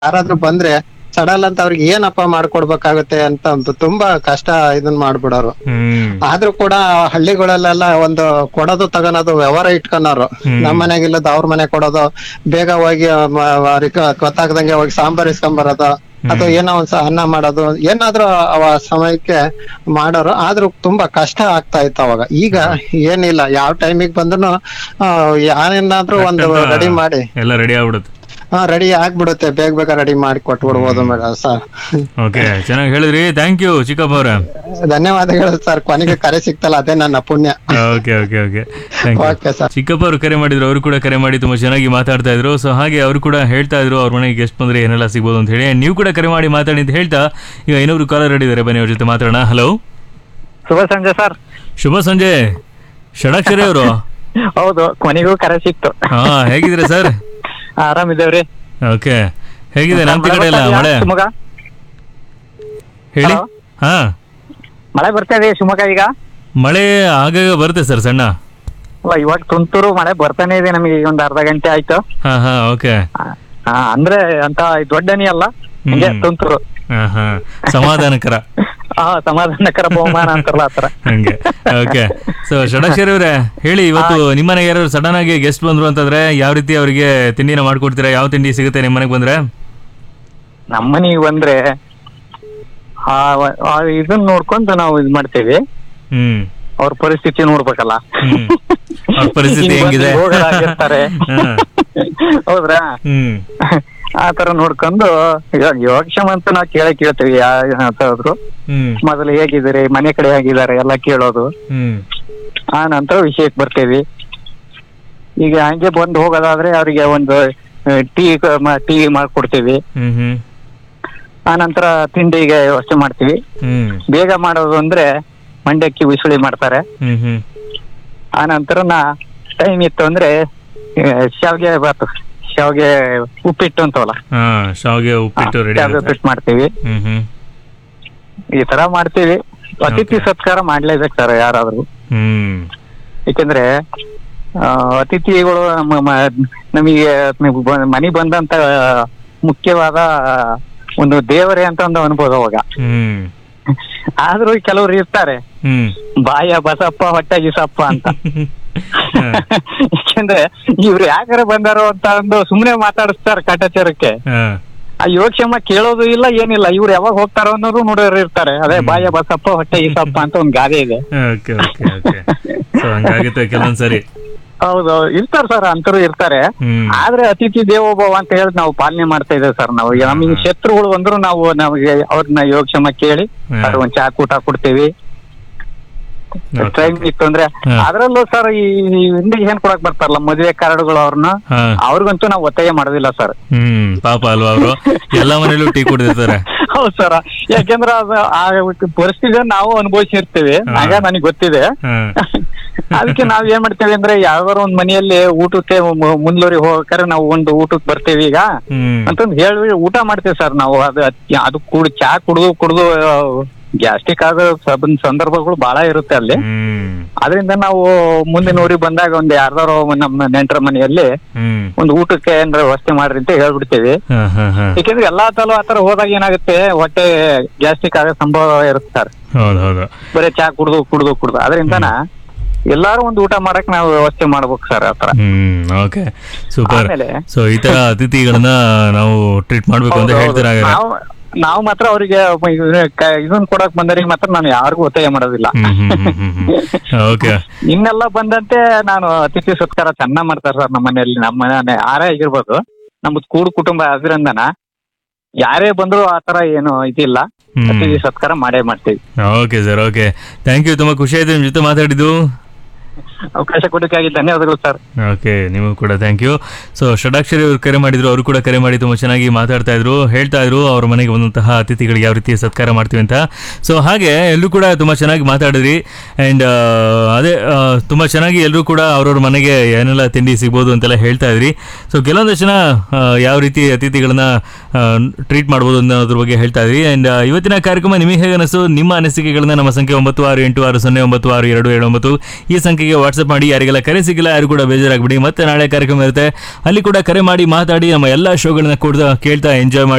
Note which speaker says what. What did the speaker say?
Speaker 1: ಯಾರಾದ್ರೂ ಬಂದ್ರೆ ಸಡಲ್ ಅಂತ ಅವ್ರಿಗೆ ಏನಪ್ಪ ಮಾಡ್ಕೊಡ್ಬೇಕಾಗುತ್ತೆ ಅಂತ ಒಂದು ತುಂಬಾ ಕಷ್ಟ ಇದನ್ ಮಾಡ್ಬಿಡೋರು
Speaker 2: ಹ್ಮ್
Speaker 1: ಆದ್ರೂ ಕೂಡ ಹಳ್ಳಿಗಳಲ್ಲೆಲ್ಲ ಒಂದು ಕೊಡೋದು ತಗೊಳೋದು ವ್ಯವಹಾರ ಇಟ್ಕೊಳೋರು ನಮ್ಮ ಮನೆಗಿಲ್ಲದ ಅವ್ರ ಮನೆ ಕೊಡೋದು ಬೇಗ ಹೋಗಿ ಮ- ಅವ್ರಿಗೆ ಗೊತ್ತಾಗ್ದಂಗೆ ಹೋಗಿ ಸಾಂಬಾರ್ ಇಸ್ಕೊಂಬರೋದು ಅಥವಾ ಏನೋ ಒಂದ್ ಸ- ಅನ್ನ ಮಾಡೋದು ಏನಾದ್ರೂ ಅವ ಸಮಯಕ್ಕೆ ಮಾಡೋರು ಆದ್ರೂ ತುಂಬಾ ಕಷ್ಟ ಆಗ್ತಾ ಇತ್ತು ಅವಾಗ ಈಗ ಏನಿಲ್ಲ ಯಾವ ಟೈಮಿಗೆ ಬಂದ್ರು ಯಾರೇನಾದ್ರೂ ಒಂದು ರೆಡಿ ಮಾಡಿ
Speaker 2: ಎಲ್ಲ ರೆಡಿ ಆಗ್ಬಿಡುತ್ತೆ
Speaker 1: ಹಾ ರೆಡಿ ಆಗ್ಬಿಡುತ್ತೆ ಬೇಗ ಬೇಗ ರೆಡಿ ಮಾಡಿ ಕೊಟ್ಬಿಡ್ಬೋದು ಮೇಡಮ್ ಸರ್
Speaker 2: ಓಕೆ ಚೆನ್ನಾಗಿ ಹೇಳಿದ್ರಿ ಥ್ಯಾಂಕ್ ಯು ಚಿಕ್ಕಪ್ಪ ಅವ್ರೆ
Speaker 1: ಧನ್ಯವಾದಗಳು ಸರ್ ಕೊನೆಗೆ ಕರೆ ಸಿಕ್ತಲ್ಲ ಅದೇ ನನ್ನ ಪುಣ್ಯ
Speaker 2: okay okay okay thank you
Speaker 1: okay sir
Speaker 2: ಚಿಕ್ಕಪ್ಪ ಅವರು ಕರೆ ಮಾಡಿದ್ರು ಅವರು ಕೂಡ ಕರೆ ಮಾಡಿ ತುಂಬಾ ಚೆನ್ನಾಗಿ ಮಾತಾಡ್ತಾ ಇದ್ರು ಸೊ ಹಾಗೆ ಅವರು ಕೂಡ ಹೇಳ್ತಾ ಇದ್ರು ಅವ್ರ ಮನೆಗೆ ಗೆಸ್ಟ್ ಬಂದ್ರೆ ಏನೆಲ್ಲ ಸಿಗ್ಬೋದು ಅಂತ ಹೇಳಿ ನೀವು ಕೂಡ ಕರೆ ಮಾಡಿ ಮಾತಾಡಿ ಅಂತ ಹೇಳ್ತಾ ಈಗ ಇನ್ನೊಬ್ರು ಕಾಲರ್ ಇದ್ದಾರೆ ಬನ್ನಿ ಅವ್ರ ಜೊತೆ ಮಾತಾಡೋಣ ಹಲೋ
Speaker 3: ಶುಭ ಸಂಜೆ ಸರ್
Speaker 2: ಶುಭ ಸಂಜೆ ಷಡಾಕ್ಷರಿ ಅವರು
Speaker 3: ಹೌದು ಕೊನೆಗೂ ಕರೆ ಸಿಕ್ತು
Speaker 2: ಹಾ ಹೇಗಿದ್ರೆ ಸರ್
Speaker 3: ಆರಾಮಿದ್ದೇವ್ರಿ
Speaker 2: ಓಕೆ ಹೇಗಿದೆ ನಮ್ಮ ಕಡೆ ಎಲ್ಲ ಮಳೆ
Speaker 3: ಶಿವಮೊಗ್ಗ
Speaker 2: ಹೇಳಿ
Speaker 3: Hello?
Speaker 2: ಹಾ
Speaker 3: ಮಳೆ ಬರ್ತಾ ಇದೆ ಶಿವಮೊಗ್ಗ ಈಗ
Speaker 2: ಮಳೆ ಆಗಾಗ ಬರುತ್ತೆ ಸರ್ ಸಣ್ಣ
Speaker 3: ಅಲ್ಲ, ಇವಾಗ ತುಂತುರು ಮಳೆ ಬರ್ತಾನೆ ಇದೆ ನಮಗೆ ಈಗ ಒಂದ್ ಅರ್ಧ ಗಂಟೆ ಆಯ್ತು
Speaker 2: ಹಾ ಹಾ ಓಕೆ
Speaker 3: ಆ, ಅಂದ್ರೆ ಅಂತ ದೊಡ್ಡನಿ ಅಲ್ಲ ಹಿಂಗೆ
Speaker 2: ಹ್ಮ್.
Speaker 3: ತುಂತುರು
Speaker 2: ಹಾ ಹಾ ಸಮಾಧಾನಕರ
Speaker 3: ಹಾ ಸಮಾಧಾನಕರ ಬಹುಮಾನ ಅಂತಾರಲ್ಲ ಆತರ
Speaker 2: ಹಂಗೆ ಓಕೆ ಸೊ ಷಡಾಕ್ಷರಿ ಅವರೇ ಹೇಳಿ ಇವತ್ತು ನಿಮ್ಮನೆಗೆ ಯಾರು ಸಡನ್ ಆಗಿ ಗೆಸ್ಟ್ ಬಂದ್ರು ಅಂತಂದ್ರೆ ಯಾವ ರೀತಿ ಅವರಿಗೆ ತಿಂಡಿನ ಮಾಡ್ಕೊಡ್ತೀರಾ ಯಾವ ತಿಂಡಿ ಸಿಗುತ್ತೆ ನಿಮ್ಮ ಮನೆಗೆ ಬಂದ್ರೆ
Speaker 3: ನಮ್ಮನಿಗೆ ಬಂದ್ರೆ ಆ ವ- ಆ ಇದನ್ನ ನೋಡ್ಕೊಂಡು ನಾವು ಇದ್ ಮಾಡ್ತೇವೆ
Speaker 2: ಹ್ಮ್
Speaker 3: ಅವ್ರ ಪರಿಸ್ಥಿತಿ ನೋಡ್ಬೇಕಲ್ಲ
Speaker 2: ಹ್ಮ್. ಅವ್ರ ಪರಿಸ್ಥಿತಿ
Speaker 3: ಹಿಂಗ್ ಬಂದು
Speaker 2: ಹೆಂಗಿದೆ?
Speaker 3: ಹೋಗೋರಾಗಿರ್ತಾರೆ.
Speaker 2: ಹಾ.
Speaker 3: ಹೌದ್ರಾ
Speaker 2: ಹ್ಮ್
Speaker 3: ಆ ತರ ನೋಡ್ಕೊಂಡು ಇವಾಗ ಯೋಗಕ್ಷೇಮ ಅಂತ ನಾವು ಕೇಳೇ ಕೇಳ್ತೀವಿ ಯಾವ್ದಾದ್ರು
Speaker 2: ಹ್ಮ್
Speaker 3: ಮೊದಲು ಹೇಗಿದ್ದಾರೆ ಮನೆ ಕಡೆ ಹೇಗಿದ್ದಾರೆ ಎಲ್ಲ ಕೇಳೋದು
Speaker 2: ಹ್ಮ್
Speaker 3: ಆ ನಂತರ ವಿಷಯಕ್ಕೆ ಬರ್ತೀವಿ ಈಗ ಹಂಗೆ ಬಂದು ಹೋಗೋದಾದ್ರೆ ಅವರಿಗೆ ಒಂದು ಟೀ ಟೀ ಮಾಡ್ಕೊಡ್ತೀವಿ
Speaker 2: ಹ್ಮ್ ಹ್ಮ್
Speaker 3: ಆ ನಂತರ ತಿಂಡಿಗೆ ವ್ಯವಸ್ಥೆ ಮಾಡ್ತೀವಿ
Speaker 2: ಹ್ಮ್
Speaker 3: ಬೇಗ ಮಾಡೋದು ಅಂದ್ರೆ ಮಂಡ್ಯಕ್ಕಿ ಉಸುಳಿ ಮಾಡ್ತಾರೆ
Speaker 2: ಹ್ಮ್ ಹ್ಮ್
Speaker 3: ಆ ನಂತರ ನಾ ಟೈಮ್ ಇತ್ತು ಅಂದ್ರೆ ಆ, ಶಾವ್ಗೆ ಬಾತು ಶಾವ್ಗೆ ಉಪ್ಪಿಟ್ಟು ಅಂತವಲ್ಲ
Speaker 2: ಹಾ ಶಾವಿಗೆ ಉಪ್ಪಿಟ್ಟು ರೆಡಿ
Speaker 3: ಶಾವ್ಗೆ ಉಪ್ಪಿಟ್ಟು ಮಾಡ್ತೀವಿ
Speaker 2: ಹ್ಮ್ ಹ್ಮ್
Speaker 3: ಈ ತರ ಮಾಡ್ತೀವಿ ಅತಿಥಿ
Speaker 2: Okay.
Speaker 3: ಸತ್ಕಾರ ಮಾಡ್ಲೇಬೇಕು ಸರ್ ಯಾರಾದ್ರೂ
Speaker 2: ಹ್ಮ್
Speaker 3: ಏಕೆಂದ್ರೆ ಆ, ಅತಿಥಿಗಳು ನಮ್ಮ ಮ- ನಮಗೆ ಮನೆ ಬಂದಂತ ಮುಖ್ಯವಾದ ಒಂದು ದೇವರೇ ಅಂತ ಒಂದು ಅನ್ಬೋದು ಅವಾಗ
Speaker 2: ಹ್ಮ್
Speaker 3: ಆದ್ರೂ ಕೆಲವ್ರು ಇರ್ತಾರೆ
Speaker 2: ಹ್ಮ್
Speaker 3: ಬಾಯ ಬಸಪ್ಪ ಹೊಟ್ಟೆ ಗಿಸಪ್ಪ ಅಂತ
Speaker 2: ಹಾ.
Speaker 3: ಯಾಕೆಂದ್ರೆ ಇವ್ರು ಯಾಕರೆ ಬಂದಾರೋ ಅಂತ ಒಂದು ಸುಮ್ನೆ ಮಾತಾಡಿಸ್ತಾರೆ ಕಾಟಾಚಾರಕ್ಕೆ
Speaker 2: ಹಾ.
Speaker 3: ಆ ಯೋಗಕ್ಷೇಮ ಕೇಳೋದು ಇಲ್ಲ ಏನಿಲ್ಲ ಇವ್ರು ಯಾವಾಗ ಹೋಗ್ತಾರೋ ಅನ್ನೋರು ನೋಡೋರು ಇರ್ತಾರೆ ಅದೇ ಬಾಯ ಬಸಪ್ಪ ಹೊಟ್ಟೆ ಈಸಪ್ಪ ಅಂತ ಒಂದ್ ಗಾದೆ ಇದೆ
Speaker 2: ಓಕೆ ಓಕೆ ಓಕೆ ಸೊ ಹಂಗಾಗುತ್ತೆ ಕೆಲವೊಂದ್ಸರಿ
Speaker 3: ಹೌದು ಇರ್ತಾರೆ ಸರ್ ಅಂತರು ಇರ್ತಾರೆ
Speaker 2: ಹ್ಮ್
Speaker 3: ಆದ್ರೆ ಅತಿಥಿ ದೇವೋಭವ ಅಂತ ಹೇಳಿ ನಾವು ಪಾಲನೆ ಮಾಡ್ತಾ ಇದ್ದೇವೆ ಸರ್ ನಾವು ಈಗ ನಮಗೆ ಶತ್ರುಗಳು ಬಂದ್ರು ನಾವು ನಮಗೆ ಅವ್ರನ್ನ ಯೋಗಕ್ಷೇಮ ಕೇಳಿ
Speaker 2: ಹ್ಮ್.
Speaker 3: ಅವ್ರ ಒಂದ್ ಚಾ ಕೂಟ ಕೊಡ್ತೀವಿ
Speaker 2: Okay,
Speaker 3: ಟೈಮ್
Speaker 2: okay.
Speaker 3: ಇತ್ತು ಅಂದ್ರೆ
Speaker 2: ಹಾ.
Speaker 3: ಅದ್ರಲ್ಲೂ ಸರ್ ಈ ಹಿಂದೆ ಏನ್ ಕೊಡಕ್ ಬರ್ತಾರಲ್ಲ ಮದುವೆ ಕಾರ್ಡ್ಗಳು ಅವ್ರನ್ನ
Speaker 2: ಹಾ
Speaker 3: ಅವ್ರಿಗಂತೂ ನಾವು ಒತ್ತಾಯ ಮಾಡೋದಿಲ್ಲ ಸರ್
Speaker 2: ಹ್ಮ್ ಪಾಪ ಅಲ್ವಾ ಅವರು ಎಲ್ಲ ಮನೇಲೂ ಟೀ ಕುಡಿದಿರ್ತಾರೆ
Speaker 3: ಹೌದು ಸರ್ ಯಾಕೆಂದ್ರೆ ಅದು ಆ ಪರಿಸ್ಥಿತಿ ನಾವು ಅನುಭವಿಸಿರ್ತೀವಿ
Speaker 2: ಹಾ.
Speaker 3: ಹಾಗ ನನಗೆ ಗೊತ್ತಿದೆ
Speaker 2: ಹಾ
Speaker 3: ಅದಕ್ಕೆ ನಾವ್ ಏನ್ ಮಾಡ್ತೇವೆ ಅಂದ್ರೆ ಯಾವ್ದಾರ ಒಂದ್ ಮನೆಯಲ್ಲಿ ಊಟಕ್ಕೆ ಮು- ಮುಂದ್ಲೂರಿ ಹೋಗ್ಬೇಕಾದ್ರೆ ನಾವು ಒಂದು ಊಟಕ್ಕೆ ಬರ್ತೇವಿ ಈಗ
Speaker 2: ಹ್ಮ್
Speaker 3: ಅಂತಂದ್ ಹೇಳಿ ಊಟ ಮಾಡ್ತೇವೆ ಸರ್ ನಾವು ಅದು ಅದ್- ಅದು ಕುಡ್ ಚಾ ಕುಡ್ದು ಕುಡ್ದು ಗ್ಯಾಸ್ಟ್ರಿಕ್ ಆಗೋ ಸಬ್- ಸಂದರ್ಭಗಳು ಬಹಳ ಇರುತ್ತೆ ಅಲ್ಲಿ
Speaker 2: ಹ್ಮ್
Speaker 3: ಅದರಿಂದ ನಾವು ಮುಂದಿನ ಊರಿಗೆ ಬಂದಾಗ ಒಂದ್ ಯಾರ್ದಾರೋ ನಮ್ಮ ನೆಂಟರ ಮನೆಯಲ್ಲಿ
Speaker 2: ಹ್ಮ್
Speaker 3: ಒಂದು ಊಟಕ್ಕೆ ಏನಾರ ವ್ಯವಸ್ಥೆ ಮಾಡ್ರಿ ಅಂತ ಹೇಳ್ಬಿಡ್ತೇವಿ
Speaker 2: ಹಾ ಹಾ ಹಾ
Speaker 3: ಯಾಕೆಂದ್ರೆ ಎಲ್ಲಾ ತಲೂ ಆತರ ಹೋದಾಗ ಏನಾಗುತ್ತೆ ಹೊಟ್ಟೆ ಗ್ಯಾಸ್ಟ್ರಿಕ್ ಆಗೋ ಸಂಭವ ಇರುತ್ತೆ ಸರ್
Speaker 2: ಹೌದು ಹೌದು
Speaker 3: ಬರೀ ಚಾ ಕುಡ್ದು ಕುಡ್ದು ಕುಡ್ದು ಅದರಿಂದನ ಎಲ್ಲಾರು ಒಂದು ಊಟ ಮಾಡಕ್ ನಾವು ವ್ಯವಸ್ಥೆ ಮಾಡ್ಬೇಕು ಸರ್ ಆತರ
Speaker 2: ಹ್ಮ್ ಓಕೆ ಸೂಪರ್
Speaker 3: ಆಮೇಲೆ
Speaker 2: ಸೊ ಈ ತರ ಅತಿಥಿಗಳನ್ನ ನಾವು ಟ್ರೀಟ್ ಮಾಡ್ಬೇಕು ಅಂತ
Speaker 3: ಹೌದು, ಹೌದು.
Speaker 2: ಹೇಳ್ತೀರಾ ಹಾಗಾದ್ರೆ?
Speaker 3: ನಾವು ನಾವು ಮಾತ್ರ ಅವರಿಗೆ ಇದನ್ನ ಕೊಡಕ್ ಬಂದರಿಗೆ ಮಾತ್ರ ನಾನು ಯಾರಿಗೂ ಒತ್ತಾಯ ಮಾಡೋದಿಲ್ಲ
Speaker 2: ಹ್ಮ್ ಹ್ಮ್ ಹ್ಮ್ ಹ್ಮ್ ಹ್ಮ್ ಓಕೆ
Speaker 3: ಇನ್ನೆಲ್ಲ ಬಂದಂತೆ ನಾನು ಅತಿಥಿ ಸತ್ಕಾರ ಚೆನ್ನಾಗ್ ಮಾಡ್ತಾರೆ ಸರ್ ನಮ್ಮ ಮನೆಯಲ್ಲಿ ನಮ್ಮ ಮನೆ ಯಾರೇ ಆಗಿರ್ಬೋದು ನಮ್ದು ಕೂಡು ಕುಟುಂಬ ಅದರಿಂದನ ಯಾರೇ ಬಂದ್ರು ಆತರ ಏನು ಇದಿಲ್ಲ
Speaker 2: ಹ್ಮ್
Speaker 3: ಅತಿಥಿ ಸತ್ಕಾರ ಮಾಡೇ ಮಾಡ್ತೀವಿ
Speaker 2: okay sir okay thank you ತುಂಬಾ ಖುಷಿ ಆಯ್ತು ನಿಮ್ ಜೊತೆ ಮಾತಾಡಿದ್ದು
Speaker 3: ಅವಕಾಶ ಕೊಡಕ್ಕಾಗಿ ಧನ್ಯವಾದಗಳು ಸರ್
Speaker 2: ಓಕೆ ನೀವು ಕೂಡ ಥ್ಯಾಂಕ್ ಯು ಸೊ ಷಡಾಕ್ಷರಿ ಅವರು ಕರೆ ಮಾಡಿದ್ರು ಅವರು ಕೂಡ ಕರೆ ಮಾಡಿ ತುಂಬ ಚೆನ್ನಾಗಿ ಮಾತಾಡ್ತಾ ಇದ್ರು ಹೇಳ್ತಾ ಇದ್ರು ಅವ್ರ ಮನೆಗೆ ಬಂದಂತಹ ಅತಿಥಿಗಳಿಗೆ ಯಾವ ರೀತಿ ಸತ್ಕಾರ ಮಾಡ್ತೀವಿ ಅಂತ ಸೊ ಹಾಗೆ ಎಲ್ಲರೂ ಕೂಡ ತುಂಬ ಚೆನ್ನಾಗಿ ಮಾತಾಡಿದ್ರಿ ಆ್ಯಂಡ್ ಅದೇ ಆ, ತುಂಬ ಚೆನ್ನಾಗಿ ಎಲ್ಲರೂ ಕೂಡ ಅವ್ರವ್ರ ಮನೆಗೆ ಏನೆಲ್ಲ ತಿಂಡಿ ಸಿಗ್ಬೋದು ಅಂತೆಲ್ಲ ಹೇಳ್ತಾ ಇದ್ರಿ ಸೊ ಕೆಲವೊಂದಷ್ಟು ಜನ ಆ, ಯಾವ ರೀತಿ ಅತಿಥಿಗಳನ್ನ ಟ್ರೀಟ್ ಮಾಡ್ಬೋದು ಅನ್ನೋದ್ರ ಬಗ್ಗೆ ಹೇಳ್ತಾ ಇದ್ರಿ ಆ್ಯಂಡ್ ಇವತ್ತಿನ ಕಾರ್ಯಕ್ರಮ ನಿಮಗೆ ಹೇಗೆ ಅನಿಸ್ತು ನಿಮ್ಮ ಅನಿಸಿಕೆಗಳನ್ನ ನಮ್ಮ ಸಂಖ್ಯೆ ಒಂಬತ್ತು ಆರು ಎಂಟು ಆರು ಸೊನ್ನೆ ಒಂಬತ್ತು ಆರು ಎರಡು ಏಳು ಒಂಬತ್ತು ಈ ಸಂಖ್ಯೆಗೆ ವಾಟ್ಸಪ್ ಮಾಡಿ ಯಾರಿಗೆಲ್ಲ ಕರೆ ಸಿಗಿಲ್ಲ ಯಾರು ಕೂಡ ಬೇಜಾರಾಗ್ಬಿಡಿ ಮತ್ತೆ ನಾಳೆ ಕಾರ್ಯಕ್ರಮ ಇರುತ್ತೆ ಅಲ್ಲಿ ಕೂಡ ಕರೆ ಮಾಡಿ ಮಾತಾಡಿ ನಮ್ಮ ಎಲ್ಲ ಶೋಗಳನ್ನ ಕೂಡ ಕೇಳ್ತಾ ಎಂಜಾಯ್ ಮಾಡಿ